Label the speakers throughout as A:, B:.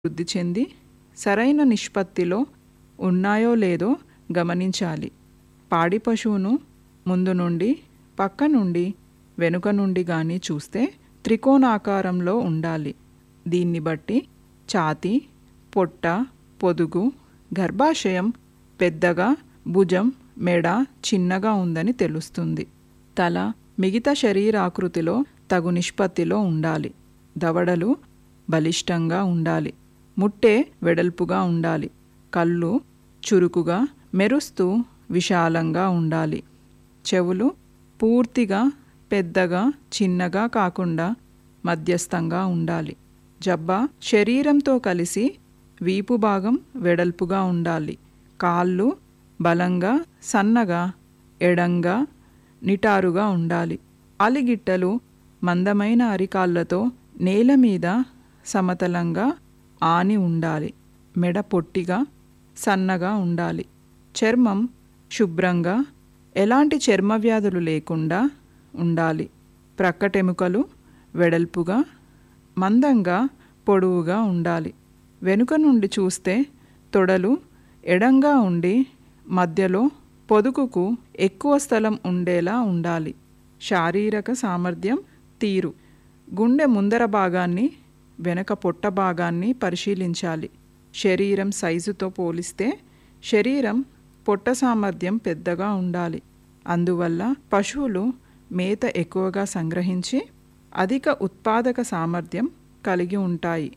A: వృద్ధి చెంది సరైన నిష్పత్తిలో ఉన్నాయో లేదో గమనించాలి పాడి పశువును ముందు నుండి పక్క నుండి వెనుక నుండి కానీ చూస్తే త్రికోణాకారంలో ఉండాలి దీన్ని బట్టి ఛాతీ పొట్ట పొదుగు గర్భాశయం పెద్దగా భుజం మెడ చిన్నగా ఉందని తెలుస్తుంది తల మిగతా శరీరాకృతిలో తగు నిష్పత్తిలో ఉండాలి దవడలు బలిష్టంగా ఉండాలి ముట్టె వెడల్పుగా ఉండాలి కళ్ళు చురుకుగా మెరుస్తూ విశాలంగా ఉండాలి చెవులు పూర్తిగా పెద్దగా చిన్నగా కాకుండా మధ్యస్థంగా ఉండాలి జబ్బ శరీరంతో కలిసి వీపు భాగం వెడల్పుగా ఉండాలి కాళ్ళు బలంగా సన్నగా ఎడంగా నిటారుగా ఉండాలి ఆలిగిట్టలు మందమైన అరికాళ్ళతో నేల మీద సమతలంగా ఆని ఉండాలి మెడ పొట్టిగా సన్నగా ఉండాలి చర్మం శుభ్రంగా ఎలాంటి చర్మ వ్యాధులు లేకుండా ఉండాలి ప్రక్కటెముకలు వెడల్పుగా మందంగా పొడవుగా ఉండాలి వెనుక నుండి చూస్తే తొడలు ఎడంగా ఉండి మధ్యలో పొదుగుకు ఎక్కువ స్థలం ఉండేలా ఉండాలి శారీరక సామర్థ్యం తీరు గుండె ముందర భాగాన్ని వెనక పొట్ట భాగాన్ని పరిశీలించాలి శరీరం సైజుతో పోలిస్తే శరీరం పొట్ట సామర్థ్యం పెద్దగా ఉండాలి అందువల్ల పశువులు మేత ఎక్కువగా సంగ్రహించి అధిక ఉత్పాదక సామర్థ్యం కలిగి ఉంటాయి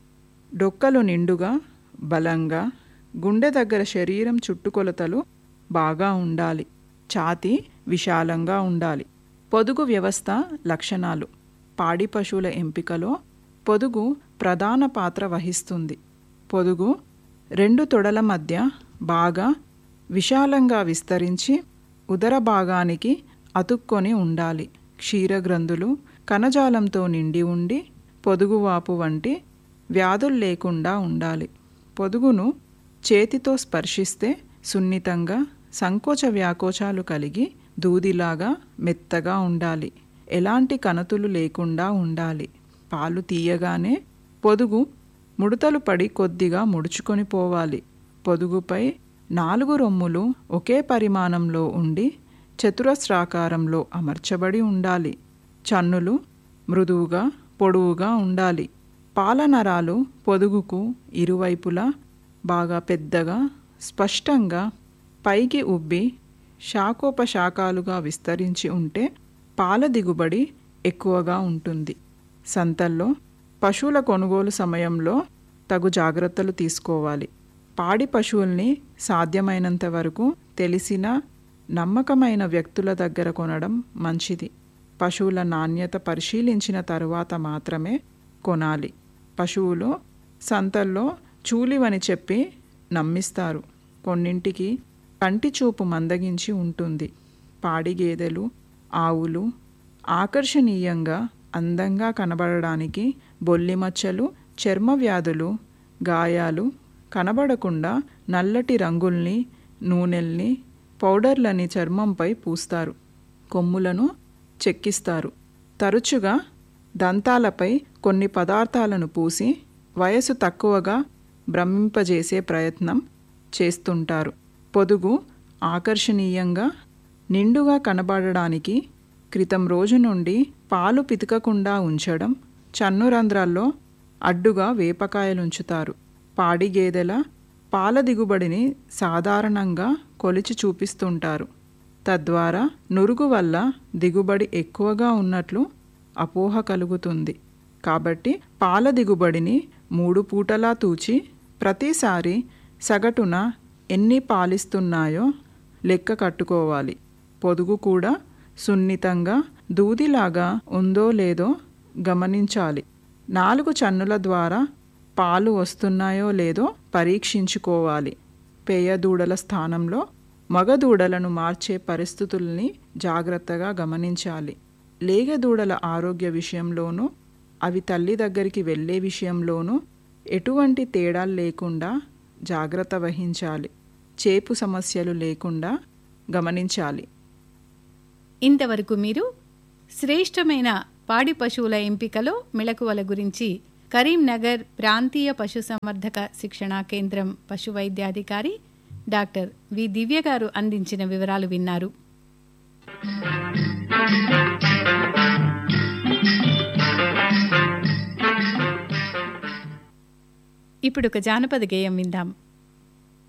A: డొక్కలు నిండుగా బలంగా గుండె దగ్గర శరీరం చుట్టుకొలతలు బాగా ఉండాలి ఛాతీ విశాలంగా ఉండాలి పొదుగు వ్యవస్థ లక్షణాలు పాడి పశువుల ఎంపికలో పొదుగు ప్రధాన పాత్ర వహిస్తుంది పొదుగు రెండు తొడల మధ్య బాగా విశాలంగా విస్తరించి ఉదర భాగానికి అతుక్కొని ఉండాలి క్షీరగ్రంథులు కణజాలంతో నిండి ఉండి పొదుగువాపు వంటి వ్యాధులు లేకుండా ఉండాలి పొదుగును చేతితో స్పర్శిస్తే సున్నితంగా సంకోచ వ్యాకోచాలు కలిగి దూదిలాగా మెత్తగా ఉండాలి ఎలాంటి కణతులు లేకుండా ఉండాలి పాలు తీయగానే పొదుగు ముడతలు పడి కొద్దిగా ముడుచుకొని పోవాలి పొదుగుపై నాలుగు రొమ్ములు ఒకే పరిమాణంలో ఉండి చతురస్రాకారంలో అమర్చబడి ఉండాలి చన్నులు మృదువుగా పొడవుగా ఉండాలి పాల నరాలు పొదుగుకు ఇరువైపులా బాగా పెద్దగా స్పష్టంగా పైకి ఉబ్బి శాఖోపశాఖాలుగా విస్తరించి ఉంటే పాల దిగుబడి ఎక్కువగా ఉంటుంది సంతల్లో పశువుల కొనుగోలు సమయంలో తగు జాగ్రత్తలు తీసుకోవాలి పాడి పశువుల్ని సాధ్యమైనంత వరకు తెలిసిన నమ్మకమైన వ్యక్తుల దగ్గర కొనడం మంచిది పశువుల నాణ్యత పరిశీలించిన తరువాత మాత్రమే కొనాలి పశువులు సంతల్లో చూలివని చెప్పి నమ్మిస్తారు కొన్నింటికి కంటి చూపు మందగించి ఉంటుంది పాడి గేదెలు ఆవులు ఆకర్షణీయంగా అందంగా కనబడడానికి బొల్లి మచ్చలు చర్మ వ్యాధులు గాయాలు కనబడకుండా నల్లటి రంగుల్ని నూనెల్ని పౌడర్లని చర్మంపై పూస్తారు కొమ్ములను చెక్కిస్తారు తరచుగా దంతాలపై కొన్ని పదార్థాలను పూసి వయసు తక్కువగా భ్రమింపజేసే ప్రయత్నం చేస్తుంటారు పొదుగు ఆకర్షణీయంగా నిండుగా కనబడడానికి క్రితం రోజు నుండి పాలు పితకకుండా ఉంచడం చన్ను రంధ్రాల్లో అడ్డుగా వేపకాయలుంచుతారు పాడి గేదెల పాల దిగుబడిని సాధారణంగా కొలిచి చూపిస్తుంటారు తద్వారా నురుగు వల్ల దిగుబడి ఎక్కువగా ఉన్నట్లు అపోహ కలుగుతుంది కాబట్టి పాల దిగుబడిని మూడు పూటలా తూచి ప్రతిసారి సగటున ఎన్ని పాలిస్తున్నాయో లెక్క కట్టుకోవాలి పొదుగు కూడా సున్నితంగా దూదిలాగా ఉందో లేదో గమనించాలి నాలుగు చన్నుల ద్వారా పాలు వస్తున్నాయో లేదో పరీక్షించుకోవాలి పేయ దూడల స్థానంలో మగ దూడలను మార్చే పరిస్థితుల్ని జాగ్రత్తగా గమనించాలి లేగ దూడల ఆరోగ్య విషయంలోనూ అవి తల్లి దగ్గరికి వెళ్ళే విషయంలోనూ ఎటువంటి తేడాలు లేకుండా జాగ్రత్త వహించాలి చేపు సమస్యలు లేకుండా గమనించాలి
B: ఇంతవరకు మీరు శ్రేష్టమైన పాడి పశువుల ఎంపికలో మెళకువల గురించి కరీంనగర్ ప్రాంతీయ పశుసంవర్ధక శిక్షణా కేంద్రం పశు వైద్యాధికారి డాక్టర్ వి దివ్య గారు అందించిన వివరాలు విన్నారు ఇప్పుడు ఒక జానపద గేయం విందాం